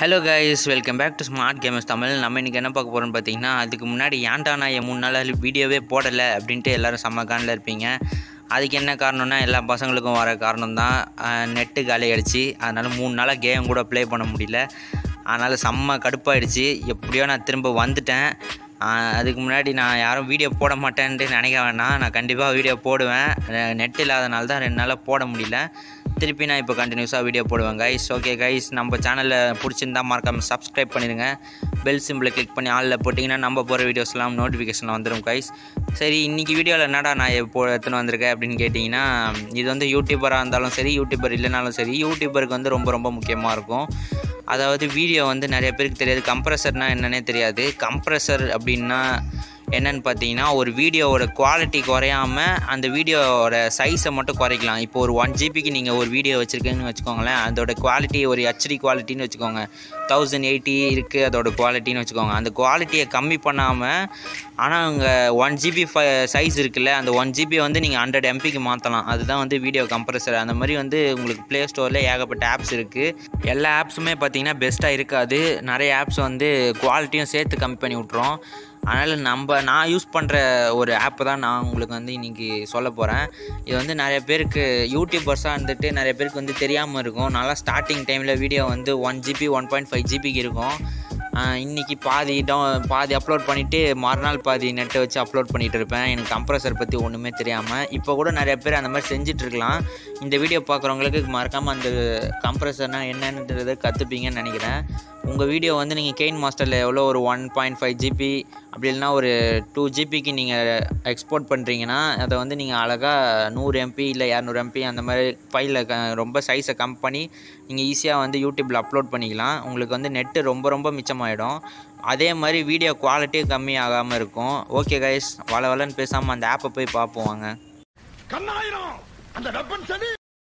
hello guys welcome back to Smart Gamers Tamil நம்ம இன்றைக்கி என்ன பார்க்க போகிறோம்னு பார்த்தீங்கன்னா அதுக்கு முன்னாடி ஏன்டா நான் என் மூணு நாள் வீடியோவே போடலை அப்படின்ட்டு எல்லோரும் செம்ம கானில் இருப்பீங்க அதுக்கு என்ன காரணம்னா எல்லா பசங்களுக்கும் வர காரணம் தான் நெட்டு காலி ஆகிடுச்சு அதனால் மூணு நாளாக கேம் கூட ப்ளே பண்ண முடியல அதனால் செம்ம கடுப்பாயிடுச்சு எப்படியோ நான் திரும்ப வந்துட்டேன் ஆஹ் அதுக்கு முன்னாடி நான் யாரும் வீடியோ போட மாட்டேன்ட்டு நினைக்க வேணாம் நான் கண்டிப்பாக வீடியோ போடுவேன் நெட் இல்லாதனால தான் ரெண்டு நாளாக போட முடியல திருப்பி நான் இப்போ கண்டினியூஸாக வீடியோ போடுவேன் கைஸ் ஓகே கைஸ் நம்ம சேனலில் பிடிச்சிருந்தா மறக்காமல் சப்ஸ்கிரைப் பண்ணிடுங்க பெல் சிம்பிளை கிளிக் பண்ணி ஆளில் போட்டிங்கன்னா நம்ம போகிற வீடியோஸ்லாம் நோட்டிஃபிகேஷன் வந்துடும் கைஸ் சரி இன்றைக்கி வீடியோவில் என்னடா நான் எப்போ எடுத்துன்னு வந்திருக்கேன் அப்படின்னு கேட்டிங்கன்னா இது வந்து யூடியூபராக இருந்தாலும் சரி யூடியூபர் இல்லைனாலும் சரி யூடியூபருக்கு வந்து ரொம்ப ரொம்ப முக்கியமாக இருக்கும் அதாவது வீடியோ வந்து நிறைய பேருக்கு தெரியாது கம்ப்ரஸர்னால் என்னன்னே தெரியாது கம்ப்ரஸர் அப்படின்னா என்னன்னு பார்த்தீங்கன்னா ஒரு வீடியோவோட குவாலிட்டி குறையாம அந்த வீடியோவோட சைஸை மட்டும் குறைக்கலாம் இப்போ ஒரு ஒன் ஜிபிக்கு நீங்கள் ஒரு வீடியோ வச்சுருக்கீங்கன்னு வச்சுக்கோங்களேன் அதோட குவாலிட்டி ஒரு ஹெச்டி குவாலிட்டின்னு வச்சுக்கோங்க தௌசண்ட் எயிட்டி இருக்குது அதோட குவாலிட்டின்னு வச்சுக்கோங்க அந்த குவாலிட்டியை கம்மி பண்ணாமல் ஆனால் அங்கே ஒன் ஜிபி ஃபை சைஸ் இருக்குல்ல அந்த ஒன் ஜிபியை வந்து நீங்கள் ஹண்ட்ரட் எம்பிக்கு மாற்றலாம் அதுதான் வந்து வீடியோ கம்ப்ரஸர் அந்த மாதிரி வந்து உங்களுக்கு ப்ளே ஸ்டோரில் ஏகப்பட்ட ஆப்ஸ் இருக்குது எல்லா ஆப்ஸுமே பார்த்தீங்கன்னா பெஸ்ட்டாக இருக்காது நிறைய ஆப்ஸ் வந்து குவாலிட்டியும் சேர்த்து கம்மி பண்ணி விட்ரும் அதனால் நம்ம நான் யூஸ் பண்ணுற ஒரு ஆப்பை தான் நான் உங்களுக்கு வந்து இன்றைக்கி சொல்ல போகிறேன் இது வந்து நிறைய பேருக்கு யூடியூபர்ஸாக இருந்துட்டு நிறைய பேருக்கு வந்து தெரியாமல் இருக்கும் நல்லா ஸ்டார்டிங் டைமில் வீடியோ வந்து one GB one point five ஜிபிக்கு இருக்கும் ஆஹ் இன்னைக்கு பாதி டவு பாதி அப்லோட் பண்ணிவிட்டு மறுநாள் பாதி நெட்டை வச்சு அப்லோட் பண்ணிகிட்டு இருப்பேன் எனக்கு கம்ப்ரஸர் பற்றி ஒன்றுமே தெரியாமல் இப்போ கூட நிறைய பேர் அந்த மாதிரி செஞ்சுட்டு இருக்கலாம் இந்த வீடியோ பார்க்குறவங்களுக்கு மறக்காமல் அந்த கம்ப்ரஸர்னால் என்னன்றதை கற்றுப்பீங்கன்னு நினைக்கிறேன் உங்கள் வீடியோ வந்து நீங்கள் கெயின் மாஸ்டரில் எவ்வளோ ஒரு ஒன் பாயிண்ட் ஃபைவ் ஜிபி அப்படி இல்லைனா ஒரு டூ ஜிபிக்கு நீங்கள் எக்ஸ்போர்ட் பண்ணுறீங்கன்னா அதை வந்து நீங்கள் அழகாக நூறு எம்பி இல்லை இரநூறு எம்பி அந்த மாதிரி ஃபைலில் க ரொம்ப சைஸை கம் பண்ணி நீங்கள் ஈஸியாக வந்து யூடியூப்பில் அப்லோட் பண்ணிக்கலாம் உங்களுக்கு வந்து நெட்டு ரொம்ப ரொம்ப மிச்சமாயிடும் அதே மாதிரி வீடியோ குவாலிட்டியும் கம்மி ஆகாமல் இருக்கும் ஓகே கைஸ் வள வளன்னு பேசாமல் அந்த ஆப்பை போய் பார்ப்போம் வாங்க கண்ணாயிரம் அந்த டப்பன் சனி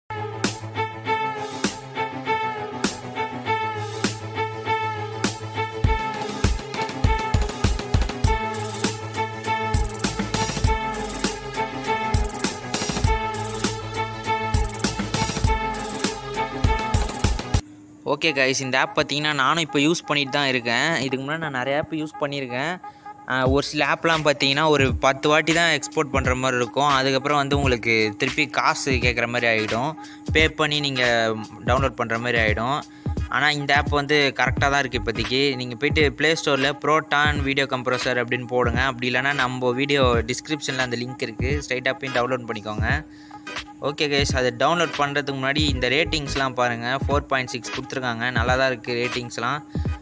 ஓகே கைஸ் இந்த ஆப் பார்த்தீங்கன்னா நானும் இப்போ யூஸ் பண்ணிட்டு தான் இருக்கேன் இதுக்கு முன்னாடி நான் நிறைய ஆப் யூஸ் பண்ணியிருக்கேன் ஆஹ் ஒரு சில ஆப்லாம் பார்த்தீங்கன்னா ஒரு பத்து வாட்டி தான் எக்ஸ்போர்ட் பண்ணுற மாதிரி இருக்கும் அதுக்கப்புறம் வந்து உங்களுக்கு திருப்பி காசு கேட்குற மாதிரி ஆகிடும் பே பண்ணி நீங்கள் டவுன்லோட் பண்ணுற மாதிரி ஆகிடும் ஆனால் இந்த ஆப் வந்து கரெக்டாக தான் இருக்குது இப்போதைக்கு நீங்கள் போயிட்டு ப்ளே ஸ்டோரில் ப்ரோட்டான் வீடியோ கம்ப்ரஸர் அப்படின்னு போடுங்க அப்படி இல்லைன்னா நம்ம வீடியோ டிஸ்கிரிப்ஷனில் அந்த லிங்க் இருக்குது ஸ்ட்ரைட்டாக போய் டவுன்லோட் பண்ணிக்கோங்க ஓகே கைஸ் அது டவுன்லோட் பண்ணுறதுக்கு முன்னாடி இந்த ரேட்டிங்ஸ்லாம் பாருங்கள் ஃபோர் பாயிண்ட் சிக்ஸ் கொடுத்துருக்காங்க நல்லா தான் இருக்குது ரேட்டிங்ஸ்லாம்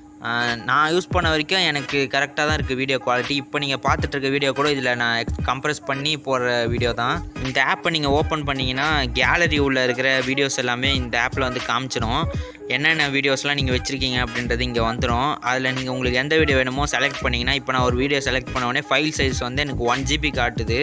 நான் யூஸ் பண்ண வரைக்கும் எனக்கு கரெக்டாக தான் இருக்குது வீடியோ குவாலிட்டி இப்போ நீங்கள் பார்த்துட்டு இருக்க வீடியோ கூட இதில் நான் எக்ஸ் கம்ப்ரஸ் பண்ணி போடுற வீடியோ தான் இந்த ஆப்பை நீங்கள் ஓப்பன் பண்ணிங்கன்னா கேலரி உள்ள இருக்கிற வீடியோஸ் எல்லாமே இந்த ஆப்பில் வந்து காமிச்சிடும் என்னென்ன வீடியோஸ்லாம் நீங்கள் வச்சுருக்கீங்க அப்படின்றது இங்கே வந்துடும் அதில் நீங்கள் உங்களுக்கு எந்த வீடியோ வேணுமோ செலக்ட் பண்ணிங்கன்னா இப்போ நான் ஒரு வீடியோ செலக்ட் பண்ண உடனே ஃபைல் சைஸ் வந்து எனக்கு ஒன் ஜிபி காட்டுது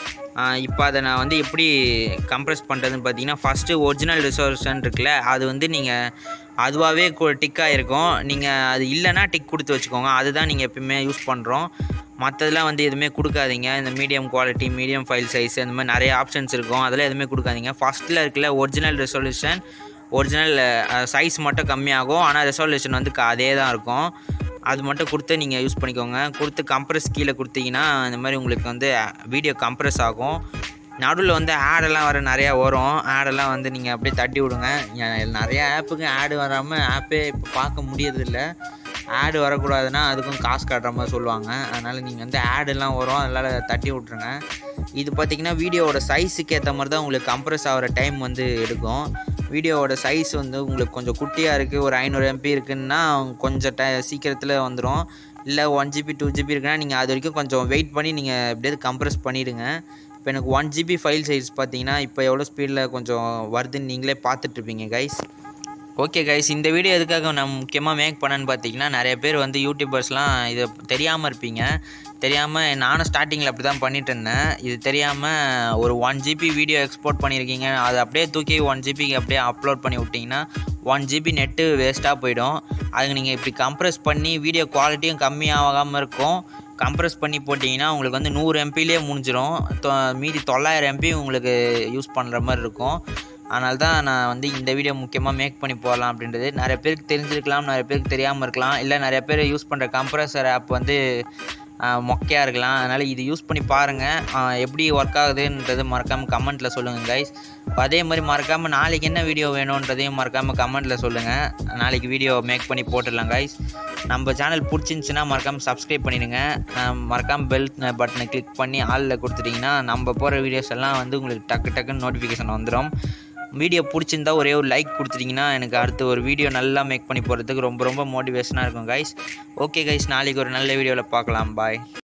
இப்போ அதை நான் வந்து எப்படி கம்ப்ரஸ் பண்ணுறதுன்னு பார்த்தீங்கன்னா ஃபஸ்ட்டு ஒரிஜினல் ரிசோர்ஷன் இருக்குல்ல அது வந்து நீங்கள் அதுவாகவே டிக்காக இருக்கும் நீங்கள் அது இல்லைன்னா டிக் கொடுத்து வச்சுக்கோங்க அதுதான் நீங்கள் எப்பயுமே யூஸ் பண்ணுறோம் மற்றதெல்லாம் வந்து எதுவுமே கொடுக்காதீங்க இந்த medium quality medium file size அந்த மாதிரி நிறைய ஆப்ஷன்ஸ் இருக்கும் அதெல்லாம் எதுவுமே கொடுக்காதீங்க ஃபஸ்ட்டில் இருக்குல்ல ஒரிஜினல் ரெசல்யூஷன் ஒரிஜினல் சைஸ் மட்டும் கம்மியாகும் ஆனால் ரெசல்யூஷன் வந்து க- அதே தான் இருக்கும் அது மட்டும் கொடுத்து நீங்கள் யூஸ் பண்ணிக்கோங்க கொடுத்து கம்ப்ரஸ் கீழே கொடுத்தீங்கன்னா இந்த மாதிரி உங்களுக்கு வந்து வீடியோ கம்ப்ரஸ் ஆகும் நடுவில் வந்து ஆடெல்லாம் வர நிறையா வரும் ஆடெல்லாம் வந்து நீங்கள் அப்படியே தட்டி விடுங்க ஏன் நிறைய ஆப்புக்கு ஆடு வராமல் ஆப்பே இப்போ பார்க்க முடியறதில்ல ஆடு வரக்கூடாதுன்னா அதுக்கும் காசு காட்டுற மாதிரி சொல்லுவாங்க அதனால் நீங்கள் வந்து ஆடெல்லாம் வரும் அதனால் தட்டி விட்ருங்க இது பார்த்தீங்கன்னா வீடியோவோட சைஸுக்கு ஏற்ற மாதிரி தான் உங்களுக்கு கம்ப்ரஸ் ஆகிற டைம் வந்து எடுக்கும் வீடியோவோட சைஸ் வந்து உங்களுக்கு கொஞ்சம் குட்டியாக இருக்குது ஒரு ஐநூறு எம்பி இருக்குன்னா கொஞ்சம் ட சீக்கிரத்தில் வந்துடும் இல்லை ஒன் ஜிபி டூ ஜிபி இருக்குன்னா நீங்கள் அது வரைக்கும் கொஞ்சம் வெயிட் பண்ணி நீங்கள் எப்படியாவது கம்ப்ரஸ் பண்ணிவிடுங்க இப்போ எனக்கு ஒன் ஜிபி ஃபைல் சைஸ் பார்த்தீங்கன்னா இப்போ எவ்வளோ ஸ்பீடில் கொஞ்சம் வருதுன்னு நீங்களே பார்த்துட்ருப்பீங்க கைஸ் ஓகே கைஸ் இந்த வீடியோ எதுக்காக நான் முக்கியமாக மேக் பண்ணேன்னு பார்த்தீங்கன்னா நிறைய பேர் வந்து யூடியூபர்ஸ்லாம் இது தெரியாமல் இருப்பீங்க தெரியாமல் நானும் ஸ்டார்டிங்கில் அப்படி தான் பண்ணிட்டு இருந்தேன் இது தெரியாமல் ஒரு ஒன் ஜிபி வீடியோ எக்ஸ்போர்ட் பண்ணியிருக்கீங்க அதை அப்படியே தூக்கி ஒன் ஜிபிக்கு அப்படியே அப்லோட் பண்ணி விட்டிங்கன்னா ஒன் ஜிபி நெட்டு வேஸ்ட்டாக போயிடும் அதுக்கு நீங்கள் இப்படி கம்ப்ரஸ் பண்ணி வீடியோ குவாலிட்டியும் கம்மியாகாமல் இருக்கும் கம்ப்ரஸ் பண்ணி போட்டிங்கன்னா உங்களுக்கு வந்து நூறு எம்பிலே முடிஞ்சிடும் தொ- மீதி தொள்ளாயிரம் எம்பி உங்களுக்கு யூஸ் பண்ணுற மாதிரி இருக்கும் அதனால தான் நான் வந்து இந்த வீடியோ முக்கியமாக மேக் பண்ணி போடலாம் அப்படின்றது நிறைய பேருக்கு தெரிஞ்சிருக்கலாம் நிறைய பேருக்கு தெரியாமல் இருக்கலாம் இல்லை நிறைய பேர் யூஸ் பண்ணுற கம்ப்ரஸர் ஆப் வந்து மொக்கையாக இருக்கலாம் அதனால் இது யூஸ் பண்ணி பாருங்கள் எப்படி ஒர்க் ஆகுதுன்றது மறக்காமல் கமெண்ட்டில் சொல்லுங்கள் கைஸ் அதே மாதிரி மறக்காமல் நாளைக்கு என்ன வீடியோ வேணுன்றதையும் மறக்காமல் கமெண்ட்டில் சொல்லுங்கள் நாளைக்கு வீடியோ மேக் பண்ணி போட்டுடலாம் கைஸ் நம்ம சேனல் பிடிச்சிருந்துச்சின்னா மறக்காமல் சப்ஸ்கிரைப் பண்ணிடுங்க மறக்காமல் பெல் பட்டனை கிளிக் பண்ணி ஆளில் கொடுத்துட்டிங்கன்னா நம்ம போகிற வீடியோஸ் எல்லாம் வந்து உங்களுக்கு டக்கு டக்குன்னு நோட்டிஃபிகேஷன் வந்துடும் வீடியோ பிடிச்சிருந்தா ஒரே ஒரு லைக் கொடுத்துட்டிங்கன்னா எனக்கு அடுத்து ஒரு வீடியோ நல்லா மேக் பண்ணி போகிறதுக்கு ரொம்ப ரொம்ப மோட்டிவேஷனாக இருக்கும் கைஸ் ஓகே கைஸ் நாளைக்கு ஒரு நல்ல வீடியோவில் பார்க்கலாம் பாய்